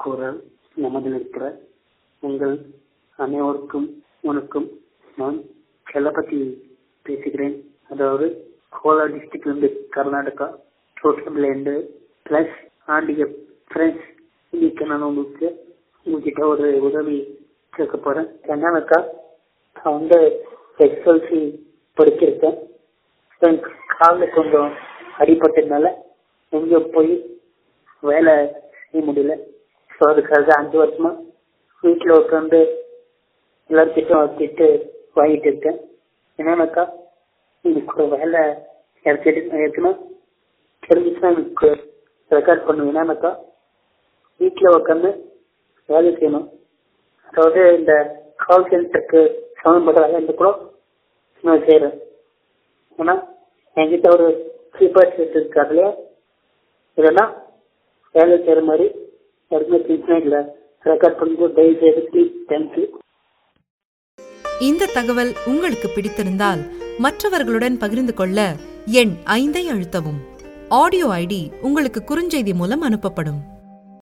குரல் நமது இருக்கிற உங்கள் அனைவருக்கும் வணக்கம் நான் செல்லப்பத்தி பேசுகிறேன் அதாவது கோலார் டிஸ்ட்ரிக்ட்ல இருந்து கர்நாடகா டோட்டல் இருந்து பிளஸ் ஆண்டிய ஃப்ரெண்ட்ஸ் இன்னைக்கு நான் உங்களுக்கு உங்ககிட்ட ஒரு உதவி கேட்க போறேன் என்னன்னாக்கா நான் வந்து எஸ்எல்சி படிச்சிருக்கேன் எனக்கு காலில் கொஞ்சம் அடிபட்டதுனால எங்கேயும் போய் வேலை செய்ய முடியல ஸோ அதுக்காக அஞ்சு வருஷமா வீட்டில் உட்காந்து எல்லார்கிட்டும் வச்சுட்டு வாங்கிட்டு இருக்கேன் என்னன்னாக்கா எனக்கு ஒரு வேலை யாருக்கிட்ட இருக்குன்னா தெரிஞ்சுச்சுன்னா எனக்கு ரெக்கார்ட் பண்ணுவேன் என்னன்னாக்கா வீட்டில் உட்காந்து வேலை செய்யணும் அதாவது இந்த கால் சென்டருக்கு சம்மந்தப்பட்ட வேலை இருந்து கூட நான் செய்கிறேன் ஏன்னா என்கிட்ட ஒரு கீபேட் செட் இருக்கு அதுல இதெல்லாம் வேலை செய்கிற மாதிரி யாருக்குமே பிரச்சனை இல்லை ரெக்கார்ட் பண்ணும்போது தயவு செய்து ப்ளீஸ் தேங்க்யூ இந்த தகவல் உங்களுக்கு பிடித்திருந்தால் மற்றவர்களுடன் பகிர்ந்து கொள்ள எண் ஐந்தை அழுத்தவும் ஆடியோ ஐடி உங்களுக்கு குறுஞ்செய்தி மூலம் அனுப்பப்படும்